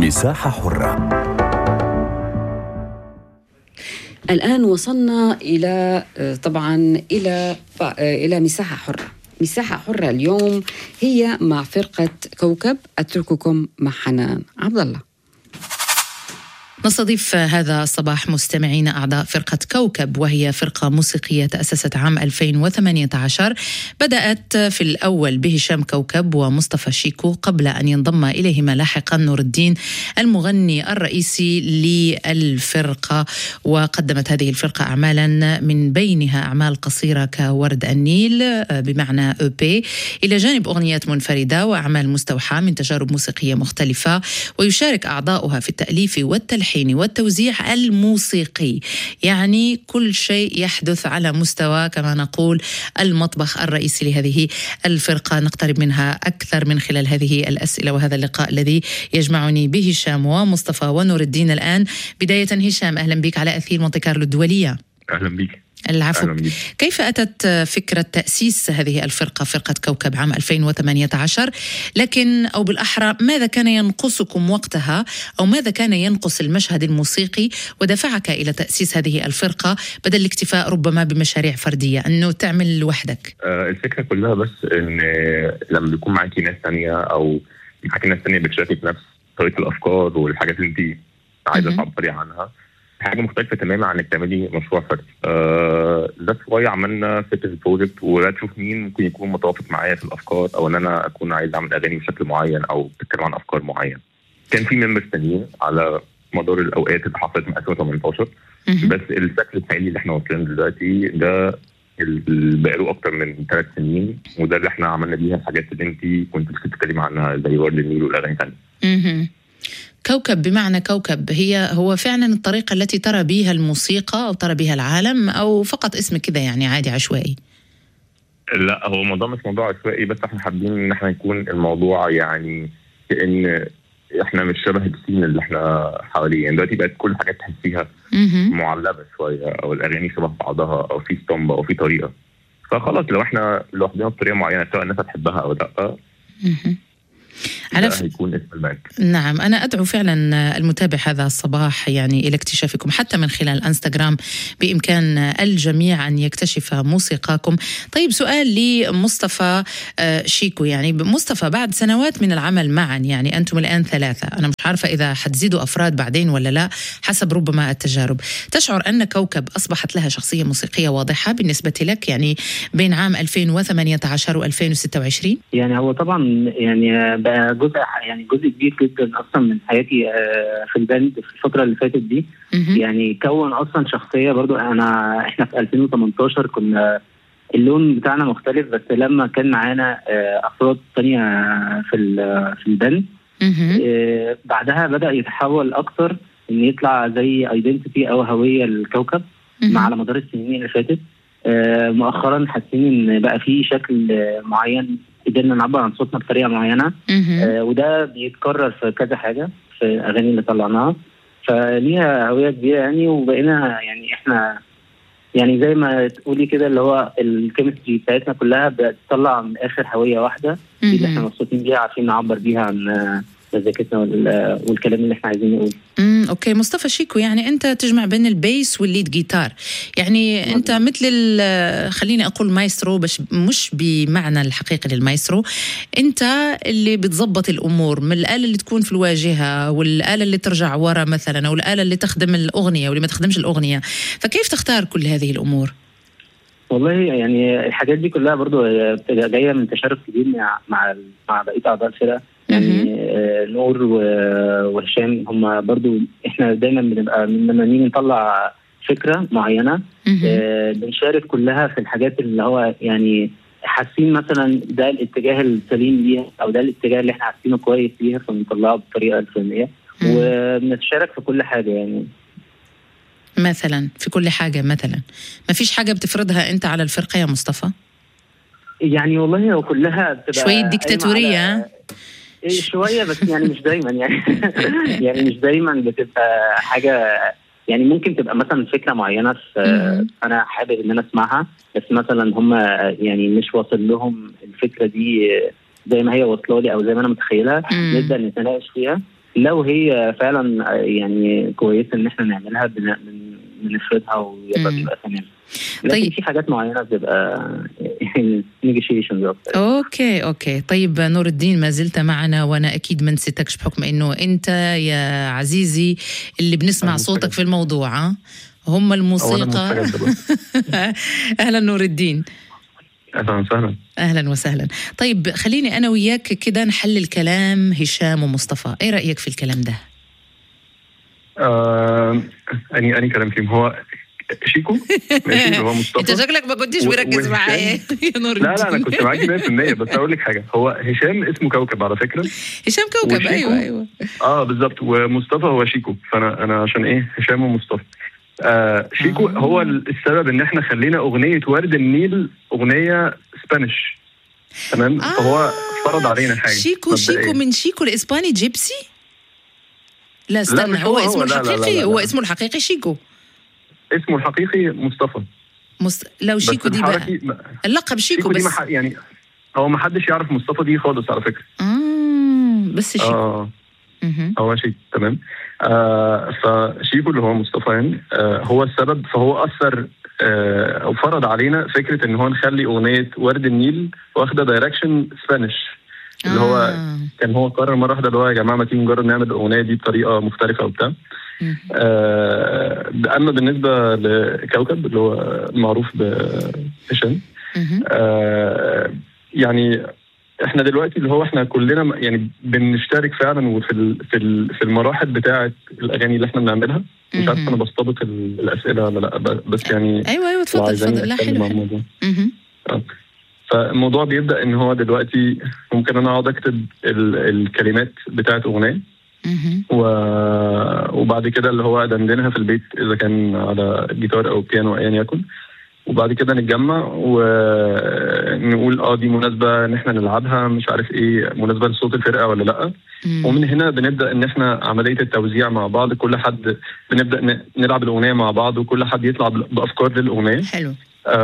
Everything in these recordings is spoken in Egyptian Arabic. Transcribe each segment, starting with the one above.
مساحة حرة الآن وصلنا إلى طبعا إلى إلى مساحة حرة مساحة حرة اليوم هي مع فرقة كوكب أترككم مع حنان عبد الله نستضيف هذا الصباح مستمعين أعضاء فرقة كوكب وهي فرقة موسيقية تأسست عام 2018 بدأت في الأول بهشام كوكب ومصطفى شيكو قبل أن ينضم إليهما لاحقا نور الدين المغني الرئيسي للفرقة وقدمت هذه الفرقة أعمالا من بينها أعمال قصيرة كورد النيل بمعنى أو بي إلى جانب أغنيات منفردة وأعمال مستوحاة من تجارب موسيقية مختلفة ويشارك أعضاؤها في التأليف والتلحين التلحين والتوزيع الموسيقي يعني كل شيء يحدث على مستوى كما نقول المطبخ الرئيسي لهذه الفرقة نقترب منها أكثر من خلال هذه الأسئلة وهذا اللقاء الذي يجمعني بهشام ومصطفى ونور الدين الآن بداية هشام أهلا بك على أثير مونتي كارلو الدولية أهلا بك العفو كيف أتت فكرة تأسيس هذه الفرقة فرقة كوكب عام 2018 لكن أو بالأحرى ماذا كان ينقصكم وقتها أو ماذا كان ينقص المشهد الموسيقي ودفعك إلى تأسيس هذه الفرقة بدل الاكتفاء ربما بمشاريع فردية أنه تعمل لوحدك آه الفكرة كلها بس أن لما بيكون معاكي ناس ثانيه أو معاكي ناس ثانيه بتشارك نفس طريقة الأفكار والحاجات اللي أنت عايزة تعبري عنها حاجه مختلفه تماما عن انك تعملي مشروع فردي آه ده شويه عملنا فكره البروجكت ولا تشوف مين ممكن يكون متوافق معايا في الافكار او ان انا اكون عايز اعمل اغاني بشكل معين او بتتكلم عن افكار معينه كان في ممبرز تانيين على مدار الاوقات اللي حصلت من 2018 بس الشكل الحالي اللي احنا واصلين دلوقتي ده بقاله اكتر من ثلاث سنين وده اللي احنا عملنا بيها الحاجات اللي انت كنت بتتكلمي عنها زي ورد النيل والاغاني الثانيه كوكب بمعنى كوكب هي هو فعلا الطريقة التي ترى بها الموسيقى أو ترى بها العالم أو فقط اسم كذا يعني عادي عشوائي لا هو الموضوع مش موضوع عشوائي بس احنا حابين ان احنا يكون الموضوع يعني كأن احنا مش شبه السين اللي احنا حواليه يعني دلوقتي بقت كل الحاجات تحسيها معلبه شويه او الاغاني شبه بعضها او في ستومبا او في طريقه فخلاص لو احنا لوحدنا بطريقه معينه سواء الناس هتحبها او لا على ف... هيكون اسم البنك نعم أنا أدعو فعلا المتابع هذا الصباح يعني إلى اكتشافكم حتى من خلال الانستغرام بإمكان الجميع أن يكتشف موسيقاكم طيب سؤال لمصطفى شيكو يعني مصطفى بعد سنوات من العمل معا يعني أنتم الآن ثلاثة أنا مش عارفة إذا حتزيدوا أفراد بعدين ولا لا حسب ربما التجارب تشعر أن كوكب أصبحت لها شخصية موسيقية واضحة بالنسبة لك يعني بين عام 2018 و2026 يعني هو طبعا يعني بقى جزء يعني جزء كبير جدا اصلا من حياتي في الباند في الفتره اللي فاتت دي يعني كون اصلا شخصيه برضو انا احنا في 2018 كنا اللون بتاعنا مختلف بس لما كان معانا افراد ثانيه في في الباند بعدها بدا يتحول اكتر ان يطلع زي ايدنتيتي او هويه للكوكب مع على مدار السنين اللي فاتت مؤخرا حاسين ان بقى في شكل معين قدرنا نعبر عن صوتنا بطريقه معينه آه وده بيتكرر في كذا حاجه في الاغاني اللي طلعناها فليها هويه كبيره يعني وبقينا يعني احنا يعني زي ما تقولي كده اللي هو الكيمستري بتاعتنا كلها بتطلع من اخر هويه واحده دي اللي احنا مبسوطين بيها عارفين نعبر بيها عن مزيكتنا والكلام اللي احنا عايزين نقوله. امم اوكي مصطفى شيكو يعني انت تجمع بين البيس والليد جيتار، يعني مم. انت مثل خليني اقول مايسترو بس مش بمعنى الحقيقي للمايسترو، انت اللي بتظبط الامور من الاله اللي تكون في الواجهه والاله اللي ترجع ورا مثلا او الاله اللي تخدم الاغنيه واللي ما تخدمش الاغنيه، فكيف تختار كل هذه الامور؟ والله يعني الحاجات دي كلها برضو بتبقى جايه من تشارك كبير مع مع مع بقيه اعضاء الفرقه يعني آه نور وهشام هم برضو احنا دايما بنبقى لما نيجي نطلع فكره معينه آه بنشارك كلها في الحاجات اللي هو يعني حاسين مثلا ده الاتجاه السليم ليها او ده الاتجاه اللي احنا حاسينه كويس ليها فبنطلعه بالطريقه الفلانيه وبنتشارك في كل حاجه يعني مثلا في كل حاجه مثلا ما فيش حاجه بتفرضها انت على الفرقه يا مصطفى يعني والله هو كلها بتبقى شويه ديكتاتوريه شويه بس يعني مش دايما يعني يعني مش دايما بتبقى حاجه يعني ممكن تبقى مثلا فكره معينه في انا حابب ان انا اسمعها بس مثلا هم يعني مش واصل لهم الفكره دي زي ما هي واصله لي او زي ما انا متخيلها نبدا نتناقش فيها لو هي فعلا يعني كويسه ان احنا نعملها بنفرضها ويبقى بيبقى تمام لكن طيب. في حاجات معينه بتبقى نيجوشيشنز اكتر اوكي اوكي طيب نور الدين ما زلت معنا وانا اكيد ما نسيتكش بحكم انه انت يا عزيزي اللي بنسمع صوتك في الموضوع هم الموسيقى اهلا نور الدين اهلا وسهلا اهلا وسهلا طيب خليني انا وياك كده نحلل كلام هشام ومصطفى ايه رايك في الكلام ده آه اني اني كلام فيهم هو شيكو ماشي هو مصطفى انت شكلك ما كنتش مركز معايا يا نور لا لا انا كنت معاكي 100% بس اقول لك حاجه هو هشام اسمه كوكب على فكره هشام كوكب ايوه ايوه اه بالظبط ومصطفى هو شيكو فانا انا عشان ايه هشام ومصطفى آه شيكو آه. هو السبب ان احنا خلينا اغنيه ورد النيل اغنيه سبانيش تمام آه فهو فرض علينا حاجه شيكو شيكو من شيكو الاسباني جيبسي لا استنى لا هو, هو اسمه لا الحقيقي لا لا لا هو اسمه الحقيقي شيكو اسمه الحقيقي مصطفى مص... لو شيكو دي بقى اللقب شيكو, شيكو بس دي مح... يعني هو ما حدش يعرف مصطفى دي خالص على فكره اه بس شيكو آه. هو شيكو تمام آه فشيكو اللي هو مصطفى يعني آه هو السبب فهو اثر آه او فرض علينا فكره ان هو نخلي اغنيه ورد النيل واخده دايركشن سبانيش اللي هو آه. كان هو قرر مره واحده اللي هو يا جماعه ما تيجي نجرب نعمل الاغنيه دي بطريقه مختلفه وبتاع آه اما بالنسبه لكوكب اللي هو معروف بهشام آه يعني احنا دلوقتي اللي هو احنا كلنا يعني بنشترك فعلا وفي في في المراحل بتاعه الاغاني اللي احنا بنعملها مش عارف انا بستبق الاسئله ولا لا بس يعني ايوه ايوه اتفضل اتفضل لا حلو, حلو. فالموضوع بيبدا ان هو دلوقتي ممكن انا اقعد اكتب الكلمات بتاعه اغنيه و... وبعد كده اللي هو ادندنها في البيت اذا كان على جيتار او بيانو ايا يكن وبعد كده نتجمع ونقول اه دي مناسبه ان احنا نلعبها مش عارف ايه مناسبه لصوت الفرقه ولا لا مم. ومن هنا بنبدا ان احنا عمليه التوزيع مع بعض كل حد بنبدا نلعب الاغنيه مع بعض وكل حد يطلع بافكار للاغنيه حلو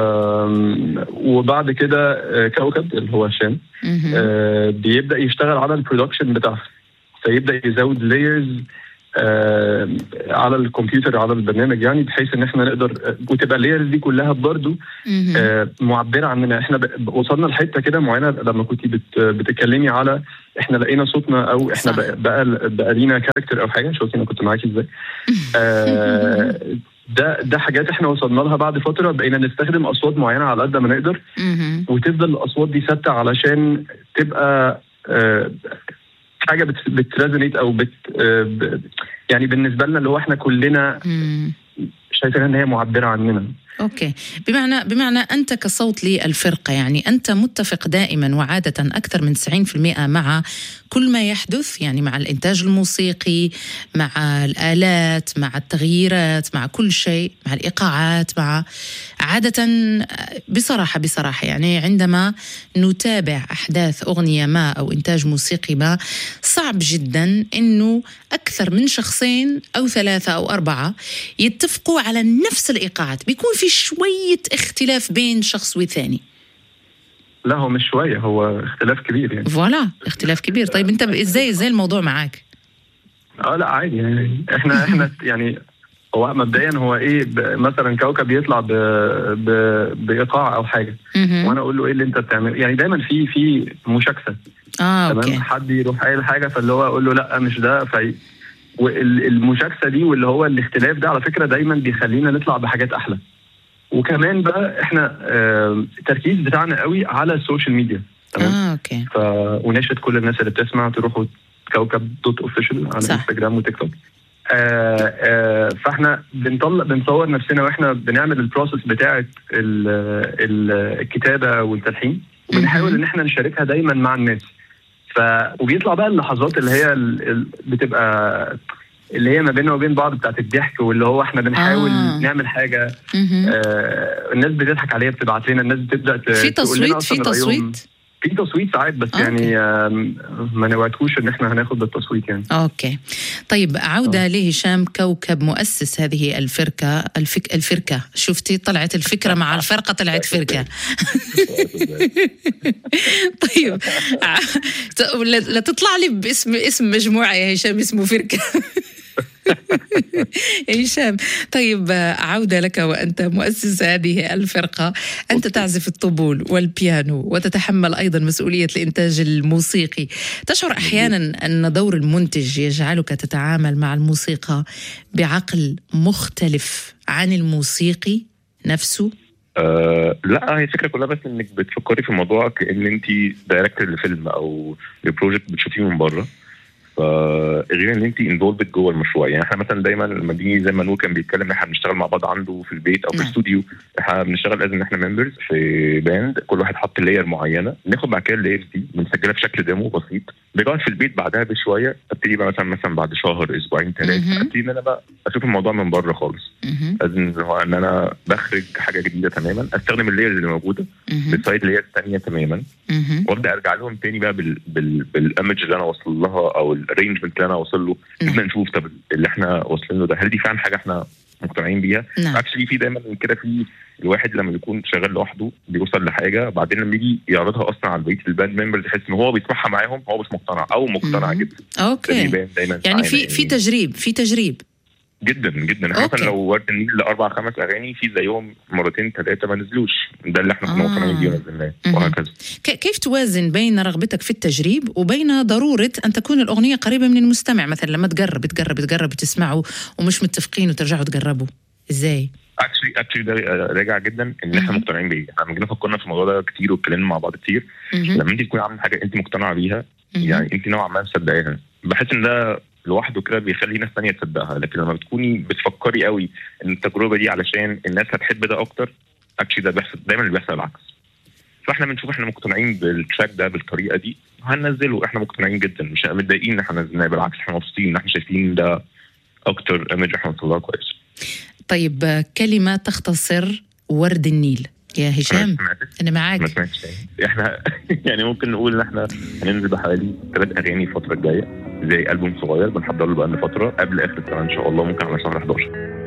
وبعد كده آه، كوكب اللي هو هشام آه بيبدا يشتغل على البرودكشن بتاعها فيبدا يزود لايرز آه على الكمبيوتر على البرنامج يعني بحيث ان احنا نقدر وتبقى اللايرز دي كلها برضه آه معبره عننا احنا وصلنا لحته كده معينه لما كنت بت بتتكلمي على احنا لقينا صوتنا او احنا صح. بقى بقى لينا كاركتر او حاجه شوفي انا كنت معاكي ازاي آه ده ده حاجات احنا وصلنا لها بعد فتره بقينا نستخدم اصوات معينه على قد ما نقدر وتفضل الاصوات دي ثابته علشان تبقى آه حاجه بتريزونيت او بت آه يعني بالنسبه لنا اللي هو احنا كلنا شايفين ان هي معبره عننا اوكي بمعنى بمعنى انت كصوت للفرقه يعني انت متفق دائما وعاده اكثر من 90% مع كل ما يحدث يعني مع الانتاج الموسيقي مع الالات مع التغييرات مع كل شيء مع الايقاعات مع عاده بصراحه بصراحه يعني عندما نتابع احداث اغنيه ما او انتاج موسيقي ما صعب جدا انه اكثر من شخصين او ثلاثه او اربعه يتفقوا على نفس الايقاعات بيكون في شويه اختلاف بين شخص وثاني لا هو مش شويه هو اختلاف كبير يعني فوالا اختلاف كبير طيب انت ازاي ازاي الموضوع معاك اه لا عادي يعني احنا احنا يعني هو مبدئيا هو ايه مثلا كوكب يطلع ب ب بايقاع او حاجه وانا اقول له ايه اللي انت بتعمله يعني دايما في في مشاكسه اه اوكي حد يروح قايل حاجه فاللي هو اقول له لا مش ده في والمشاكسه دي واللي هو الاختلاف ده على فكره دايما بيخلينا نطلع بحاجات احلى وكمان بقى احنا التركيز بتاعنا قوي على السوشيال ميديا تمام اه اوكي ف وناشد كل الناس اللي بتسمع تروحوا كوكب دوت اوفيشال على انستجرام وتيك توك آه آه فاحنا بنطلع بنصور نفسنا واحنا بنعمل البروسيس بتاعه الكتابه والتلحين وبنحاول ان احنا نشاركها دايما مع الناس ف وبيطلع بقى اللحظات اللي هي بتبقى اللي هي ما بيننا وبين بعض بتاعت الضحك واللي هو احنا بنحاول آه. نعمل حاجه آه الناس بتضحك عليها بتبعت لنا الناس بتبدا في تصويت في تصويت في تصويت ساعات بس أوكي. يعني آم، ما نوعدكوش ان احنا هناخد بالتصويت يعني اوكي طيب عودة لهشام كوكب مؤسس هذه الفرقة الفك... الفرقة شفتي طلعت الفكرة مع الفرقة طلعت فرقة طيب ع- ت- لا لا تطلع لي باسم اسم مجموعة يا هشام اسمه فرقة يا هشام طيب عودة لك وأنت مؤسس هذه الفرقة أنت تعزف الطبول والبيانو وتتحمل أيضا مسؤولية الإنتاج الموسيقي تشعر أحيانا أن دور المنتج يجعلك تتعامل مع الموسيقى بعقل مختلف عن الموسيقي نفسه آه لا هي الفكره كلها بس انك بتفكري في الموضوع كان انت دايركتور لفيلم او لبروجكت بتشوفيه من بره فغير ان انت انفولفد جوه المشروع يعني احنا مثلا دايما لما بنيجي زي ما نور كان بيتكلم ان احنا بنشتغل مع بعض عنده في البيت او في نعم. الاستوديو احنا بنشتغل لازم ان احنا ممبرز في باند كل واحد حط لاير معينه ناخد بعد كده اللايرز دي بنسجلها بشكل ديمو بسيط بنقعد في البيت بعدها بشويه ابتدي بقى مثلا مثلا بعد شهر اسبوعين مهم. ثلاثه ابتدي ان انا بقى اشوف الموضوع من بره خالص مهم. لازم هو ان انا بخرج حاجه جديده تماما استخدم اللايرز اللي موجوده مهم. بالسايد لايرز ثانيه تماما مهم. وابدا ارجع لهم تاني بقى بال بال بالايمج اللي انا واصل لها او الارينجمنت اللي انا واصل له نعم. نبدا نشوف طب اللي احنا واصلين له ده هل دي فعلا حاجه احنا مقتنعين بيها نعم اكشلي في دايما كده في الواحد لما بيكون شغال لوحده بيوصل لحاجه بعدين لما يجي يعرضها اصلا على بقيه الباند ممبرز يحس ان هو بيسمعها معاهم هو مش مقتنع او مقتنع مهم. جدا ده اوكي بيبان دايما يعني معانا في في تجريب في تجريب جدا جدا احنا أوكي. مثلا لو ورد النيل لاربع خمس اغاني في زيهم مرتين ثلاثه ما نزلوش ده اللي احنا كنا آه. مقتنعين بيه ونزلناه مهم. وهكذا ك- كيف توازن بين رغبتك في التجريب وبين ضرورة أن تكون الأغنية قريبة من المستمع مثلا لما تقرب تقرب تقرب تسمعوا ومش متفقين وترجعوا تقربوا إزاي؟ اكشلي اكشلي ده راجع جدا ان احنا مهم. مقتنعين بيه احنا لما جينا فكرنا في الموضوع ده كتير واتكلمنا مع بعض كتير مهم. لما انت تكوني عامله حاجه انت مقتنعه بيها مهم. يعني انت نوعا ما مصدقاها بحس ان ده لوحده كده بيخلي ناس تانية تصدقها لكن لما بتكوني بتفكري قوي ان التجربه دي علشان الناس هتحب ده اكتر اكشلي ده بيحصل دايما اللي بيحصل العكس فاحنا بنشوف احنا مقتنعين بالتراك ده بالطريقه دي هننزله احنا مقتنعين جدا مش متضايقين ان احنا نزلناه بالعكس احنا مبسوطين ان احنا شايفين ده اكتر ايمج احنا وصلنا كويس طيب آه، كلمة تختصر ورد النيل يا هشام سمعتك؟ أنا معاك ما سمعتش تاني. احنا يعني ممكن نقول ان احنا هننزل بحوالي ثلاث اغاني الفتره الجايه زي البوم صغير بنحضر له بقالنا فتره قبل اخر السنه ان شاء الله ممكن على شهر 11